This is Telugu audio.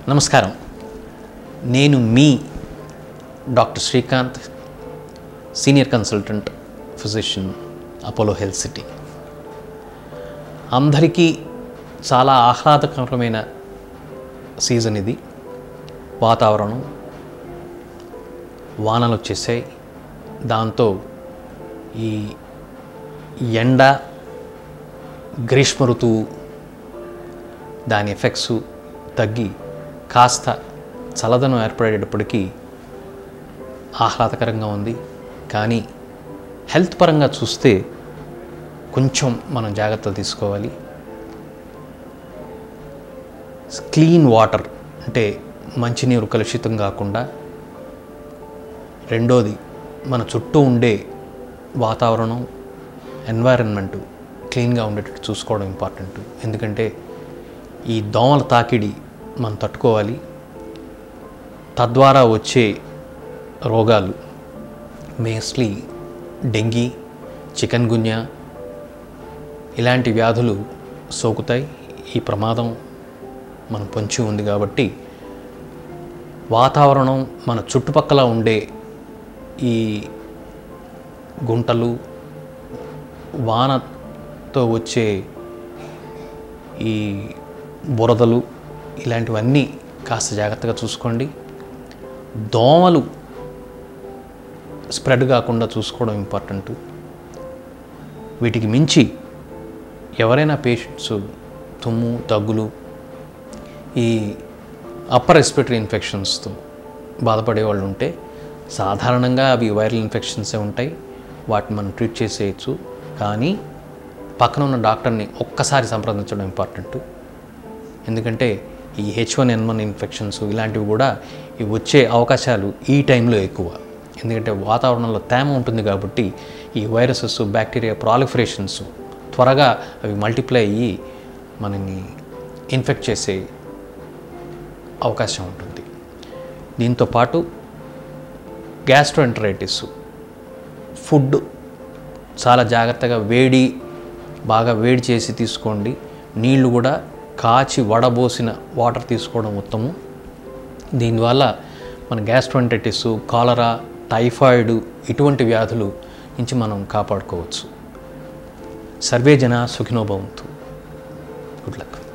నమస్కారం నేను మీ doctor Srikanth senior consultant physician Apollo health city అందరికీ చాలా ఆహ్లాదకరమైన సీజన్ ఇది వాతావరణం వానలు వచ్చేసాయి దాంతో ఈ ఎండ గ్రీష్మ ఋతువు దాని ఎఫెక్ట్స్ తగ్గి కాస్త చల్లదనం ఏర్పడేటప్పటికీ ఆహ్లాదకరంగా ఉంది కానీ హెల్త్ పరంగా చూస్తే కొంచెం మనం జాగ్రత్తలు తీసుకోవాలి క్లీన్ వాటర్ అంటే మంచినీరు కలుషితం కాకుండా రెండోది మన చుట్టూ ఉండే వాతావరణం ఎన్వైరన్మెంట్ క్లీన్గా ఉండేటట్టు చూసుకోవడం ఇంపార్టెంట్ ఎందుకంటే ఈ దోమల తాకిడి మనం తట్టుకోవాలి తద్వారా వచ్చే రోగాలు మేస్లీ డెంగీ చికెన్ గున్యా ఇలాంటి వ్యాధులు సోకుతాయి ఈ ప్రమాదం మనం పొంచి ఉంది కాబట్టి వాతావరణం మన చుట్టుపక్కల ఉండే ఈ గుంటలు వానతో వచ్చే ఈ బురదలు ఇలాంటివన్నీ కాస్త జాగ్రత్తగా చూసుకోండి దోమలు స్ప్రెడ్ కాకుండా చూసుకోవడం ఇంపార్టెంట్ వీటికి మించి ఎవరైనా పేషెంట్స్ తుమ్ము దగ్గులు ఈ అప్పర్ రెస్పిరేటరీ ఇన్ఫెక్షన్స్తో బాధపడే వాళ్ళు ఉంటే సాధారణంగా అవి వైరల్ ఇన్ఫెక్షన్సే ఉంటాయి వాటిని మనం ట్రీట్ చేసేయచ్చు కానీ పక్కన ఉన్న డాక్టర్ని ఒక్కసారి సంప్రదించడం ఇంపార్టెంట్ ఎందుకంటే ఈ H one N one infections ఇలాంటివి కూడా ఇవి వచ్చే అవకాశాలు ఈ టైంలో ఎక్కువ ఎందుకంటే వాతావరణంలో తేమ ఉంటుంది కాబట్టి ఈ వైరసెస్ బ్యాక్టీరియా ప్రాలిఫరేషన్స్ త్వరగా అవి మల్టిప్లై అయ్యి మనని ఇన్ఫెక్ట్ చేసే అవకాశం ఉంటుంది దీంతో పాటు గ్యాస్ట్రోఎంటరైటిస్ ఫుడ్ చాలా జాగ్రత్తగా వేడి బాగా వేడి చేసి తీసుకోండి నీళ్లు కూడా కాచి వడబోసిన వాటర్ తీసుకోవడం ఉత్తమం దీనివల్ల మన గ్యాస్ట్రోఎంటరైటిస్ కాలరా టైఫాయిడ్ ఇటువంటి వ్యాధులు నుంచి మనం కాపాడుకోవచ్చు సర్వే జన సుఖినోభవంతు గుడ్ లక్